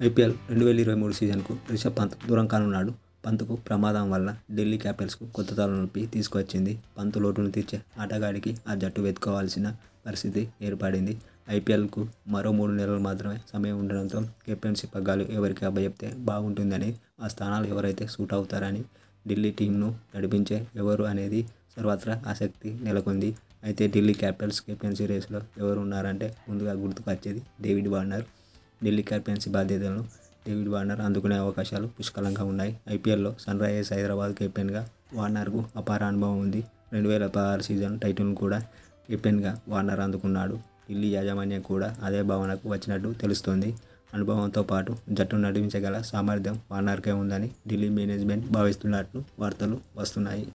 IPL రెండు వేల ఇరవై మూడు సీజన్కు రిషబ్ పంత్ దూరం కానున్నాడు పంత్కు ప్రమాదం వల్ల ఢిల్లీ క్యాపిటల్స్కు కొత్త తలనొప్పి తీసుకువచ్చింది పంత్ లోటును తీర్చే ఆటగాడికి ఆ జట్టు వెతుక్కోవాల్సిన పరిస్థితి ఏర్పడింది ఐపీఎల్కు మరో మూడు నెలలు మాత్రమే సమయం ఉండడంతో కెప్టెన్సీ పగ్గాలు ఎవరికి అప్పచెప్తే బాగుంటుందని ఆ స్థానాలు ఎవరైతే సూట్ అవుతారని ఢిల్లీ టీంను నడిపించే ఎవరు అనేది సర్వత్రా ఆసక్తి నెలకొంది అయితే ఢిల్లీ క్యాపిటల్స్ కెప్టెన్సీ రేసులో ఎవరు ఉన్నారంటే ముందుగా గుర్తుకు వచ్చేది డేవిడ్ వార్నర్ ఢిల్లీ క్యాప్టెన్సీ బాధ్యతలను డేవిడ్ వార్నర్ అందుకునే అవకాశాలు పుష్కలంగా ఉన్నాయి ఐపీఎల్లో సన్ రైజర్స్ హైదరాబాద్ కెప్టెన్గా వార్నర్కు అపార అనుభవం ఉంది రెండు వేల పదహారు సీజన్ టైటిల్ను కూడా కెప్టెన్గా వార్నర్ అందుకున్నాడు ఢిల్లీ యాజమాన్యం కూడా అదే భావనకు వచ్చినట్టు తెలుస్తోంది అనుభవంతో పాటు జట్టును నడిపించగల సామర్థ్యం వార్నర్కే ఉందని ఢిల్లీ మేనేజ్మెంట్ భావిస్తున్నట్లు వార్తలు వస్తున్నాయి